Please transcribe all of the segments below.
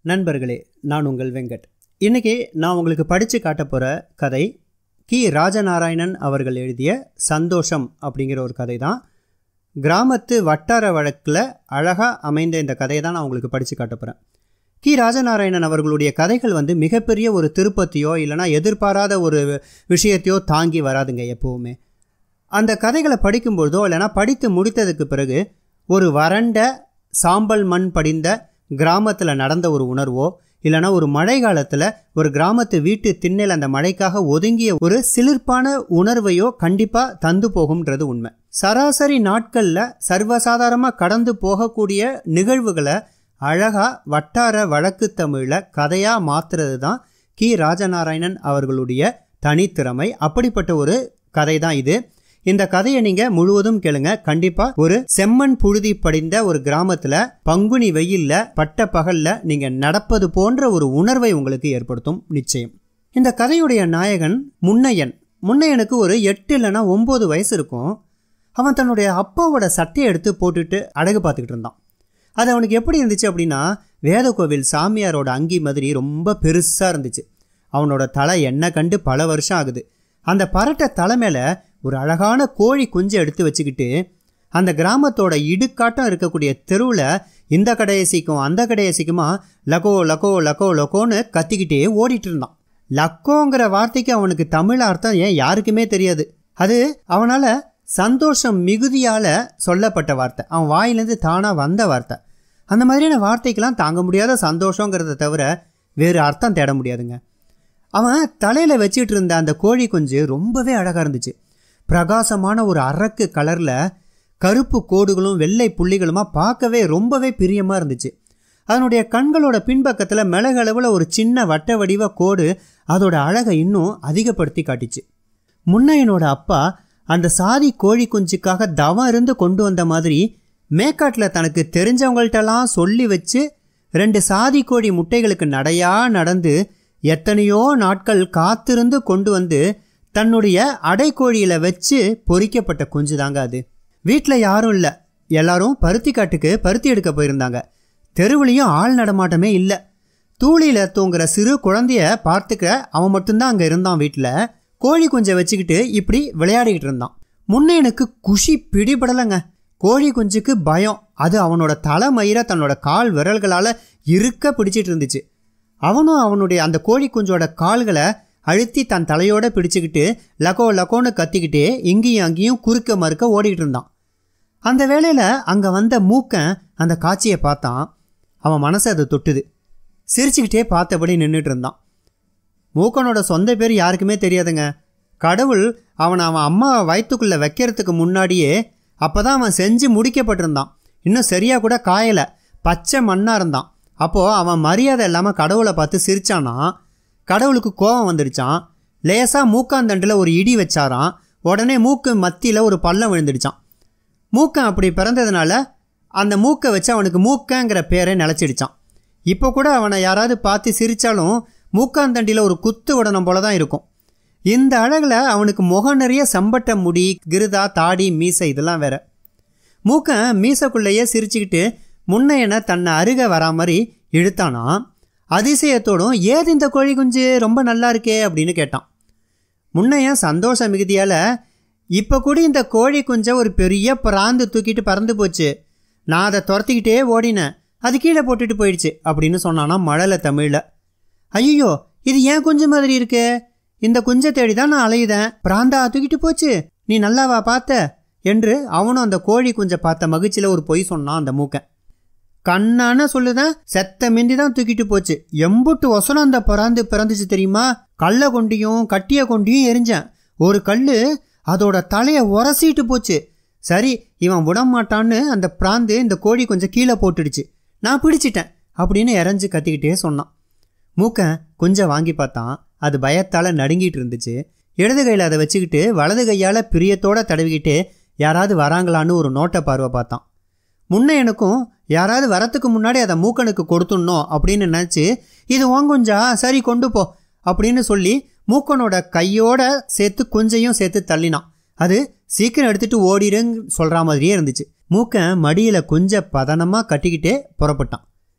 நண்பர்களே நான் உங்கள் வெங்கட் இன்னைக்கு நான் உங்களுக்கு படித்து காட்ட போகிற கதை கி ராஜநாராயணன் அவர்கள் எழுதிய சந்தோஷம் அப்படிங்கிற ஒரு கதை தான் கிராமத்து வட்டார வழக்கில் அழகாக அமைந்த இந்த கதையை தான் நான் உங்களுக்கு படித்து காட்ட போகிறேன் கி ராஜநாராயணன் அவர்களுடைய கதைகள் வந்து மிகப்பெரிய ஒரு திருப்பத்தையோ இல்லைனா எதிர்பாராத ஒரு விஷயத்தையோ தாங்கி வராதுங்க எப்போவுமே அந்த கதைகளை படிக்கும்பொழுதோ இல்லைனா படித்து முடித்ததுக்கு பிறகு ஒரு வறண்ட சாம்பல் மண் படிந்த கிராமத்தில் நடந்த ஒரு உணர்வோ இல்லைனா ஒரு மழை காலத்தில் ஒரு கிராமத்து வீட்டு திண்ணையில் அந்த மழைக்காக ஒதுங்கிய ஒரு சிலிர்ப்பான உணர்வையோ கண்டிப்பாக தந்து போகும்ன்றது உண்மை சராசரி நாட்களில் சர்வசாதாரணமாக கடந்து போகக்கூடிய நிகழ்வுகளை அழகாக வட்டார வழக்கு தமிழில் கதையாக மாற்றுறது தான் கி ராஜநாராயணன் அவர்களுடைய தனித்திறமை அப்படிப்பட்ட ஒரு கதை தான் இது இந்த கதையை நீங்க முழுவதும் கேளுங்க கண்டிப்பா ஒரு செம்மண் புழுதி படிந்த ஒரு கிராமத்துல பங்குனி வெயில்ல பட்ட பகல்ல நீங்க நடப்பது போன்ற ஒரு உணர்வை உங்களுக்கு ஏற்படுத்தும் நிச்சயம் இந்த கதையுடைய நாயகன் முன்னையன் முன்னையனுக்கு ஒரு எட்டு இல்லைன்னா ஒம்பது வயசு இருக்கும் அவன் தன்னுடைய அப்பாவோட சட்டையை எடுத்து போட்டுட்டு அழகு பார்த்துக்கிட்டு இருந்தான் அது அவனுக்கு எப்படி இருந்துச்சு அப்படின்னா வேத கோவில் சாமியாரோட அங்கி மாதிரி ரொம்ப பெருசாக இருந்துச்சு அவனோட தலை என்ன கண்டு பல வருஷம் ஆகுது அந்த பரட்டை தலை மேலே ஒரு அழகான கோழி குஞ்சை எடுத்து வச்சுக்கிட்டு அந்த கிராமத்தோட இடுக்காட்டம் இருக்கக்கூடிய தெருவில் இந்த கடையை சீக்கும் அந்த கடையை சீக்குமா லகோ லகோ லகோ லகோன்னு கத்திக்கிட்டே ஓடிட்டு இருந்தான் லக்கோங்கிற வார்த்தைக்கு அவனுக்கு தமிழ் அர்த்தம் ஏன் யாருக்குமே தெரியாது அது அவனால் சந்தோஷம் மிகுதியால் சொல்லப்பட்ட வார்த்தை அவன் வாயிலேருந்து தானாக வந்த வார்த்தை அந்த மாதிரியான வார்த்தைக்கெல்லாம் தாங்க முடியாத சந்தோஷங்கிறத தவிர வேறு அர்த்தம் தேட முடியாதுங்க அவன் தலையில் வச்சுட்டு இருந்த அந்த கோழி குஞ்சு ரொம்பவே அழகாக இருந்துச்சு பிரகாசமான ஒரு அரக்கு கலரில் கருப்பு கோடுகளும் வெள்ளை புள்ளிகளுமா பார்க்கவே ரொம்பவே பிரியமாக இருந்துச்சு அதனுடைய கண்களோட பின்பக்கத்தில் மிளகளவில் ஒரு சின்ன வட்ட வடிவ கோடு அதோட அழகை இன்னும் அதிகப்படுத்தி காட்டிச்சு முன்னையனோட அப்பா அந்த சாதி கோழி குஞ்சுக்காக தவம் இருந்து கொண்டு வந்த மாதிரி மேக்காட்டில் தனக்கு தெரிஞ்சவங்கள்ட்டெல்லாம் சொல்லி வச்சு ரெண்டு சாதி கோழி முட்டைகளுக்கு நடையா நடந்து எத்தனையோ நாட்கள் காத்திருந்து கொண்டு வந்து தன்னுடைய அடைக்கோழியில் வச்சு பொறிக்கப்பட்ட குஞ்சு தாங்க அது வீட்டில் யாரும் இல்லை எல்லாரும் பருத்தி காட்டுக்கு பருத்தி எடுக்க போயிருந்தாங்க தெருவுலையும் ஆள் நடமாட்டமே இல்லை தூளியில் தூங்குற சிறு குழந்தைய பார்த்துக்க அவன் மட்டும்தான் அங்கே இருந்தான் வீட்டில் கோழி குஞ்சை வச்சுக்கிட்டு இப்படி விளையாடிக்கிட்டு இருந்தான் முன்ன எனக்கு குஷி பிடிபடலைங்க கோழி குஞ்சுக்கு பயம் அது அவனோட தலைமயிரை தன்னோட கால் விரல்களால் இருக்க பிடிச்சிட்டு இருந்துச்சு அவனும் அவனுடைய அந்த கோழி குஞ்சோட கால்களை அழுத்தி தன் தலையோட பிடிச்சுக்கிட்டு லகோ லகோன்னு கத்திக்கிட்டே இங்கேயும் அங்கேயும் குறுக்க மறுக்க ஓடிக்கிட்டு இருந்தான் அந்த வேளையில் அங்கே வந்த மூக்கன் அந்த காட்சியை பார்த்தான் அவன் மனசை அதை தொட்டுது சிரிச்சுக்கிட்டே பார்த்தபடி நின்றுட்டு இருந்தான் மூக்கனோட சொந்த பேர் யாருக்குமே தெரியாதுங்க கடவுள் அவனை அவன் அம்மா வயிற்றுக்குள்ளே வைக்கிறதுக்கு முன்னாடியே அப்போ தான் அவன் செஞ்சு முடிக்கப்பட்டிருந்தான் இன்னும் சரியாக கூட காயலை பச்சை மண்ணாக இருந்தான் அப்போது அவன் மரியாதை இல்லாமல் கடவுளை பார்த்து சிரிச்சானா கடவுளுக்கு கோபம் வந்துடுச்சான் லேசாக மூக்காந்தண்டில் ஒரு இடி வச்சாராம் உடனே மூக்கு மத்தியில் ஒரு பள்ளம் விழுந்துடுச்சான் மூக்கன் அப்படி பிறந்ததுனால அந்த மூக்கை வச்சு அவனுக்கு மூக்கங்கிற பேரை நிலச்சிடுச்சான் இப்போ கூட அவனை யாராவது பார்த்து சிரித்தாலும் மூக்காந்தண்டியில் ஒரு குத்து உடனம் போல தான் இருக்கும் இந்த அழகில் அவனுக்கு முகம் நிறைய சம்பட்ட முடி கிருதா தாடி மீசை இதெல்லாம் வேற மூக்கன் மீசைக்குள்ளேயே சிரிச்சுக்கிட்டு முன்னையனை தன்னை அருக வரா மாதிரி இழுத்தானா அதிசயத்தோடும் ஏது இந்த கோழி குஞ்சு ரொம்ப நல்லா இருக்கே அப்படின்னு கேட்டான் முன்னையன் சந்தோஷ மிகுதியால் இப்போ கூட இந்த கோழி குஞ்சை ஒரு பெரிய பிராந்து தூக்கிட்டு பறந்து போச்சு நான் அதை துரத்திக்கிட்டே ஓடினேன் அது கீழே போட்டுட்டு போயிடுச்சு அப்படின்னு சொன்னானா மழலை தமிழில் ஐயோ இது ஏன் குஞ்சு மாதிரி இருக்கே இந்த குஞ்சை தேடி தான் நான் அலையுதேன் பிராந்தா தூக்கிட்டு போச்சு நீ நல்லாவா பார்த்த என்று அவனும் அந்த கோழி குஞ்சை பார்த்த மகிழ்ச்சியில் ஒரு பொய் சொன்னான் அந்த மூக்கன் கண்ணான சொல்லுதான் செத்த மிந்தி தான் தூக்கிட்டு போச்சு எம்புட்டு ஒசனம் அந்த பிறந்து பிறந்துச்சு தெரியுமா கல்லை கொண்டியும் கட்டிய கொண்டியும் எரிஞ்சேன் ஒரு கல் அதோட தலையை உரசிட்டு போச்சு சரி இவன் விடமாட்டான்னு அந்த பிராந்து இந்த கோழி கொஞ்சம் கீழே போட்டுடுச்சு நான் பிடிச்சிட்டேன் அப்படின்னு இறஞ்சி கத்திக்கிட்டே சொன்னான் மூக்கன் கொஞ்சம் வாங்கி பார்த்தான் அது பயத்தால் நடுங்கிட்டு இருந்துச்சு இடது கையில் அதை வச்சுக்கிட்டு வலது கையால் பிரியத்தோட தடவிக்கிட்டு யாராவது வராங்களான்னு ஒரு நோட்டை பார்வை பார்த்தான் முன்ன எனக்கும் யாராவது வரத்துக்கு முன்னாடி அதை மூக்கனுக்கு கொடுத்துடணும் அப்படின்னு நினச்சி இது ஓங்குஞ்சா சரி கொண்டு போ அப்படின்னு சொல்லி மூக்கனோட கையோட சேர்த்து குஞ்சையும் சேர்த்து தள்ளினான் அது சீக்கிரம் எடுத்துட்டு ஓடிடுன்னு சொல்கிற மாதிரியே இருந்துச்சு மூக்கன் மடியில் கொஞ்ச பதனமாக கட்டிக்கிட்டே புறப்பட்டான்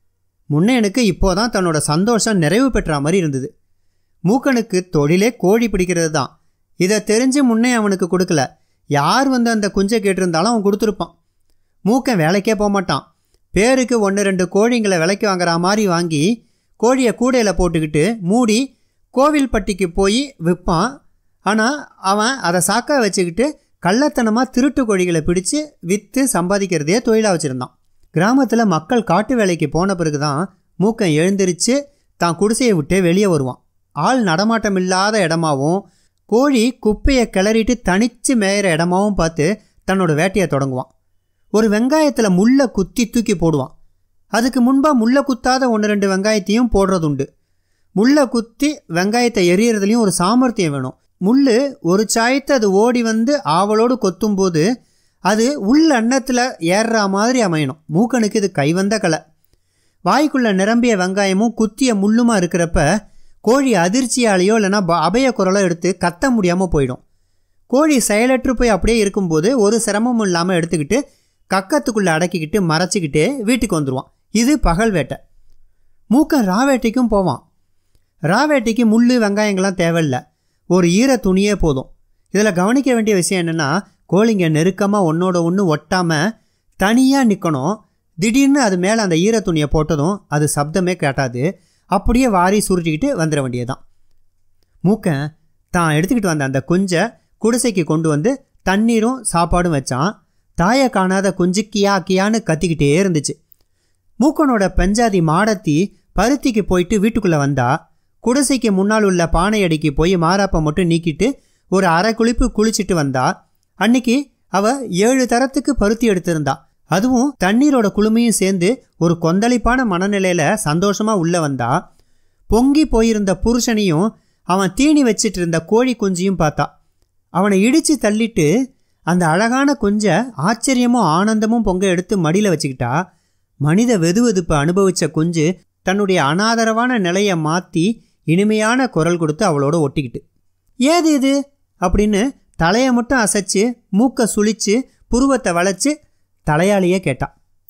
முன்னையனுக்கு இப்போதான் தன்னோட சந்தோஷம் நிறைவு பெற்ற மாதிரி இருந்தது மூக்கனுக்கு தொழிலே கோழி பிடிக்கிறது தான் இதை தெரிஞ்சு முன்னே அவனுக்கு கொடுக்கல யார் வந்து அந்த குஞ்சை கேட்டிருந்தாலும் அவன் கொடுத்துருப்பான் மூக்கன் வேலைக்கே போக மாட்டான் பேருக்கு ஒன்று ரெண்டு கோழிங்களை விலைக்கு வாங்குற மாதிரி வாங்கி கோழியை கூடையில் போட்டுக்கிட்டு மூடி கோவில்பட்டிக்கு போய் விற்பான் ஆனால் அவன் அதை சாக்கா வச்சுக்கிட்டு கள்ளத்தனமாக திருட்டு கோழிகளை பிடிச்சு விற்று சம்பாதிக்கிறதையே தொழிலாக வச்சுருந்தான் கிராமத்தில் மக்கள் காட்டு வேலைக்கு போன பிறகு தான் மூக்கன் எழுந்திருச்சு தான் குடிசையை விட்டு வெளியே வருவான் ஆள் நடமாட்டம் இல்லாத இடமாவும் கோழி குப்பையை கிளறிட்டு தனிச்சு மேயிற இடமாவும் பார்த்து தன்னோட வேட்டையை தொடங்குவான் ஒரு வெங்காயத்தில் முள்ளை குத்தி தூக்கி போடுவான் அதுக்கு முன்பாக முள்ளை குத்தாத ஒன்று ரெண்டு வெங்காயத்தையும் போடுறதுண்டு முள்ளை குத்தி வெங்காயத்தை எரியறதுலையும் ஒரு சாமர்த்தியம் வேணும் முள் ஒரு சாயத்தை அது ஓடி வந்து ஆவலோடு கொத்தும்போது அது உள்ள அன்னத்தில் ஏறுற மாதிரி அமையணும் மூக்கனுக்கு இது கைவந்த கலை வாய்க்குள்ள நிரம்பிய வெங்காயமும் குத்திய முள்ளுமா இருக்கிறப்ப கோழி அதிர்ச்சியாலேயோ இல்லைன்னா ப- அபய குரலோ எடுத்து கத்த முடியாமல் போயிடும் கோழி செயலற்று போய் அப்படியே இருக்கும்போது ஒரு சிரமமும் இல்லாமல் எடுத்துக்கிட்டு கக்கத்துக்குள்ளே அடக்கிக்கிட்டு மறைச்சிக்கிட்டு வீட்டுக்கு வந்துடுவான் இது பகல் வேட்டை மூக்கன் ரா வேட்டைக்கும் போவான் ரா வேட்டைக்கு முள் வெங்காயங்கள்லாம் தேவையில்ல ஒரு ஈர துணியே போதும் இதில் கவனிக்க வேண்டிய விஷயம் என்னென்னா கோழிங்க நெருக்கமாக ஒன்றோட ஒன்று ஒட்டாமல் தனியாக நிற்கணும் திடீர்னு அது மேலே அந்த ஈர துணியை போட்டதும் அது சப்தமே கேட்டாது அப்படியே வாரி சுருட்டிக்கிட்டு வந்துட வேண்டியதுதான் மூக்கன் தான் எடுத்துக்கிட்டு வந்த அந்த குஞ்சை குடிசைக்கு கொண்டு வந்து தண்ணீரும் சாப்பாடும் வச்சான் தாயை காணாத குஞ்சு கியா கியான்னு கத்திக்கிட்டே இருந்துச்சு மூக்கனோட பெஞ்சாதி மாடத்தி பருத்திக்கு போயிட்டு வீட்டுக்குள்ளே வந்தா குடிசைக்கு முன்னால் உள்ள பானை அடிக்கு போய் மாராப்பை மட்டும் நீக்கிட்டு ஒரு அரை குளிப்பு குளிச்சிட்டு வந்தா அன்னைக்கு அவ ஏழு தரத்துக்கு பருத்தி எடுத்திருந்தா அதுவும் தண்ணீரோட குளுமையும் சேர்ந்து ஒரு கொந்தளிப்பான மனநிலையில சந்தோஷமா உள்ள வந்தா பொங்கி போயிருந்த புருஷனையும் அவன் தீனி வச்சிட்டு இருந்த கோழி குஞ்சையும் பார்த்தா அவனை இடிச்சு தள்ளிட்டு அந்த அழகான குஞ்ச ஆச்சரியமும் ஆனந்தமும் பொங்க எடுத்து மடியில வச்சுக்கிட்டா மனித வெதுவெதுப்பை அனுபவிச்ச குஞ்சு தன்னுடைய அனாதரவான நிலையை மாற்றி இனிமையான குரல் கொடுத்து அவளோட ஒட்டிக்கிட்டு ஏது இது அப்படின்னு தலையை மட்டும் அசைச்சு மூக்கை சுழிச்சு புருவத்தை வளைச்சு தலையாலேயே கேட்டான்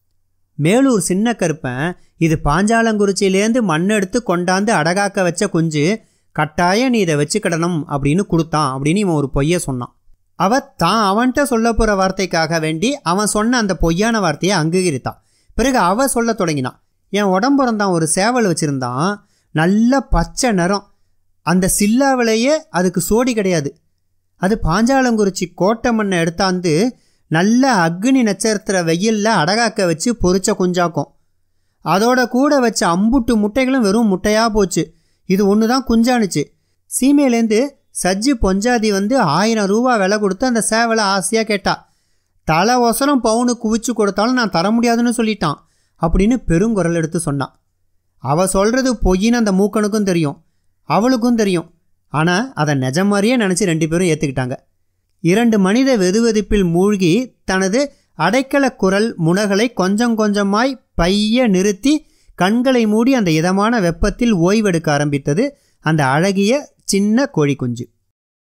மேலூர் சின்ன கருப்பன் இது பாஞ்சாலங்குறிச்சியிலேருந்து மண்ணெடுத்து கொண்டாந்து அடகாக்க வச்ச குஞ்சு கட்டாயம் நீ இதை வச்சுக்கிடணும் அப்படின்னு கொடுத்தான் அப்படின்னு இவன் ஒரு பொய்யை சொன்னான் அவ தான் அவன்கிட்ட சொல்ல போகிற வார்த்தைக்காக வேண்டி அவன் சொன்ன அந்த பொய்யான வார்த்தையை அங்கீகரித்தான் பிறகு அவ சொல்ல தொடங்கினான் என் உடம்புறந்தான் ஒரு சேவல் வச்சுருந்தான் நல்ல பச்சை நிறம் அந்த சில்லாவிலேயே அதுக்கு சோடி கிடையாது அது பாஞ்சாலங்குறிச்சி கோட்டை மண்ணை எடுத்தாந்து நல்ல அக்னி நட்சத்திர வெயில்ல அடகாக்க வச்சு பொரிச்ச குஞ்சாக்கும் அதோட கூட வச்ச அம்புட்டு முட்டைகளும் வெறும் முட்டையாக போச்சு இது ஒன்று தான் குஞ்சானுச்சு சீமையிலேருந்து சஜ்ஜி பொஞ்சாதி வந்து ஆயிரம் ரூபா விலை கொடுத்து அந்த சேவலை ஆசையாக கேட்டா தலை ஒசரம் பவுனு குவிச்சு கொடுத்தாலும் நான் தர முடியாதுன்னு சொல்லிட்டான் அப்படின்னு பெருங்குரல் எடுத்து சொன்னான் அவ சொல்கிறது பொய்ன்னு அந்த மூக்கனுக்கும் தெரியும் அவளுக்கும் தெரியும் ஆனால் அதை நிஜம் மாதிரியே நினச்சி ரெண்டு பேரும் ஏற்றுக்கிட்டாங்க இரண்டு மனித வெதுவெதுப்பில் மூழ்கி தனது அடைக்கல குரல் முனகளை கொஞ்சம் கொஞ்சமாய் பைய நிறுத்தி கண்களை மூடி அந்த இதமான வெப்பத்தில் ஓய்வெடுக்க ஆரம்பித்தது அந்த அழகிய சின்ன கோழி குஞ்சு